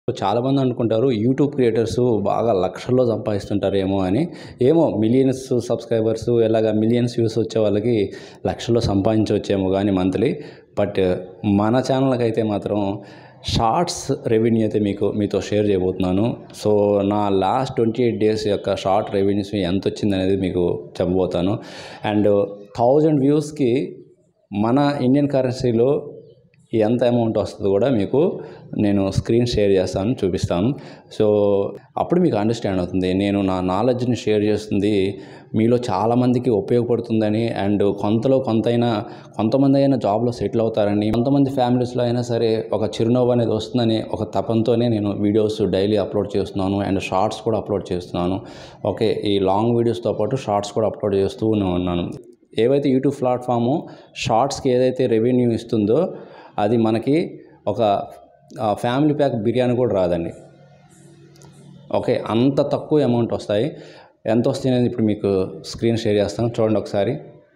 చాలామంది అనుకుంటారు YouTube creators బాగా లక్షల్లో సంపాదిస్తుంటారేమో అని ఏమో మిలియన్స్ సబ్స్క్రైబర్స్ ఇలాగ మిలియన్స్ వ్యూస్ వచ్చే వాళ్ళకి లక్షల్లో సంపాదించవచ్చేమో కానీ మంత్లీ బట్ మన ఛానల్కి అయితే మాత్రం షార్ట్స్ రెవెన్యూ అయితే మీకు మీతో షేర్ చేయబోతున్నాను సో నా లాస్ట్ ట్వంటీ ఎయిట్ డేస్ యొక్క షార్ట్ రెవెన్యూస్ ఎంత వచ్చింది అనేది మీకు చెప్పబోతాను అండ్ థౌజండ్ వ్యూస్కి మన ఇండియన్ కరెన్సీలో ఎంత అమౌంట్ వస్తుందో కూడా మీకు నేను స్క్రీన్ షేర్ చేస్తాను చూపిస్తాను సో అప్పుడు మీకు అండర్స్టాండ్ అవుతుంది నేను నా నాలెడ్జ్ని షేర్ చేస్తుంది మీలో చాలామందికి ఉపయోగపడుతుందని అండ్ కొంతలో కొంతైనా కొంతమంది అయినా జాబ్లో సెటిల్ అవుతారని కొంతమంది ఫ్యామిలీస్లో అయినా సరే ఒక చిరునవ్వు అనేది వస్తుందని ఒక తపంతోనే నేను వీడియోస్ డైలీ అప్లోడ్ చేస్తున్నాను అండ్ షార్ట్స్ కూడా అప్లోడ్ చేస్తున్నాను ఓకే ఈ లాంగ్ వీడియోస్తో పాటు షార్ట్స్ కూడా అప్లోడ్ చేస్తూ ఉన్నాను ఏవైతే యూట్యూబ్ ప్లాట్ఫాము షార్ట్స్కి ఏదైతే రెవెన్యూ ఇస్తుందో అది మనకి ఒక ఫ్యామిలీ ప్యాక్ బిర్యానీ కూడా రాదండి ఓకే అంత తక్కువ అమౌంట్ వస్తాయి ఎంత వస్తాయి అనేది ఇప్పుడు మీకు స్క్రీన్ షేర్ చేస్తాను చూడండి ఒకసారి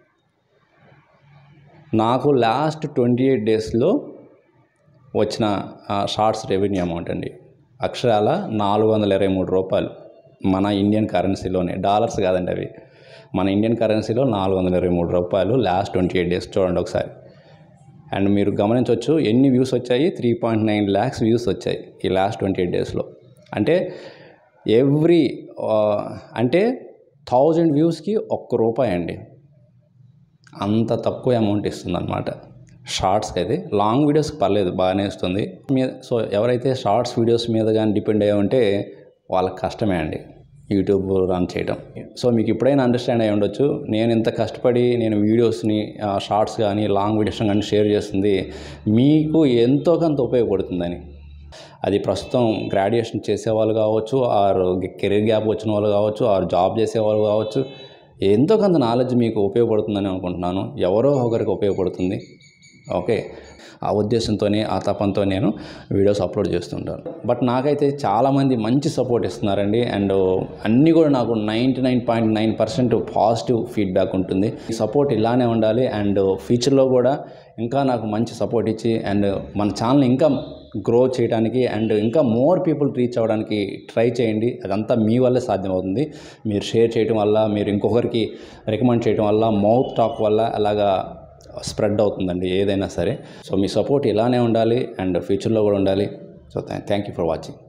నాకు లాస్ట్ ట్వంటీ ఎయిట్ డేస్లో వచ్చిన షార్ట్స్ రెవెన్యూ అమౌంట్ అండి అక్షరాల నాలుగు వందల ఇరవై మూడు రూపాయలు మన ఇండియన్ కరెన్సీలోనే డాలర్స్ కాదండి అవి మన ఇండియన్ కరెన్సీలో నాలుగు వందల ఇరవై మూడు రూపాయలు లాస్ట్ ట్వంటీ ఎయిట్ డేస్ చూడండి ఒకసారి అండ్ మీరు గమనించవచ్చు ఎన్ని వ్యూస్ వచ్చాయి three point nine lakhs views వచ్చాయి ఈ లాస్ట్ ట్వంటీ ఎయిట్ డేస్లో అంటే ఎవ్రీ అంటే థౌజండ్ వ్యూస్కి ఒక్క రూపాయి అండి అంత తక్కువ అమౌంట్ ఇస్తుంది అనమాట షార్ట్స్కి అయితే లాంగ్ వీడియోస్కి పర్లేదు బాగానే ఇస్తుంది మీ సో ఎవరైతే షార్ట్స్ వీడియోస్ మీద కానీ డిపెండ్ అయ్యి ఉంటే వాళ్ళకి కష్టమే అండి యూట్యూబ్ రన్ చేయడం సో మీకు ఇప్పుడైనా అండర్స్టాండ్ అయ్యి ఉండొచ్చు నేను ఇంత కష్టపడి నేను వీడియోస్ని షార్ట్స్ కానీ లాంగ్ వీడియోస్ కానీ షేర్ చేస్తుంది మీకు ఎంతో కొంత ఉపయోగపడుతుందని అది ప్రస్తుతం గ్రాడ్యుయేషన్ చేసేవాళ్ళు కావచ్చు ఆర్ కెరీర్ గ్యాప్ వచ్చిన వాళ్ళు కావచ్చు ఆర్ జాబ్ చేసేవాళ్ళు కావచ్చు ఎంతో కొంత నాలెడ్జ్ మీకు ఉపయోగపడుతుందని అనుకుంటున్నాను ఎవరో ఒకరికి ఉపయోగపడుతుంది ఓకే ఆ ఉద్దేశంతోనే ఆ తపంతో నేను వీడియోస్ అప్లోడ్ చేస్తుంటాను బట్ నాకైతే చాలామంది మంచి సపోర్ట్ ఇస్తున్నారండి అండ్ అన్నీ కూడా నాకు ninety nine point nine percent positive feedback ఉంటుంది ఈ సపోర్ట్ ఇలానే ఉండాలి అండ్ ఫ్యూచర్లో కూడా ఇంకా నాకు మంచి సపోర్ట్ ఇచ్చి అండ్ మన ఛానల్ ఇంకా గ్రో చేయడానికి అండ్ ఇంకా మోర్ పీపుల్ రీచ్ అవ్వడానికి ట్రై చేయండి అదంతా మీ వల్లే సాధ్యమవుతుంది మీరు షేర్ చేయడం వల్ల మీరు ఇంకొకరికి రికమెండ్ చేయడం వల్ల మౌత్ టాక్ వల్ల అలాగా స్ప్రెడ్ అవుతుందండి ఏదైనా సరే సో మీ సపోర్ట్ ఇలానే ఉండాలి అండ్ ఫ్యూచర్లో కూడా ఉండాలి so thank you for watching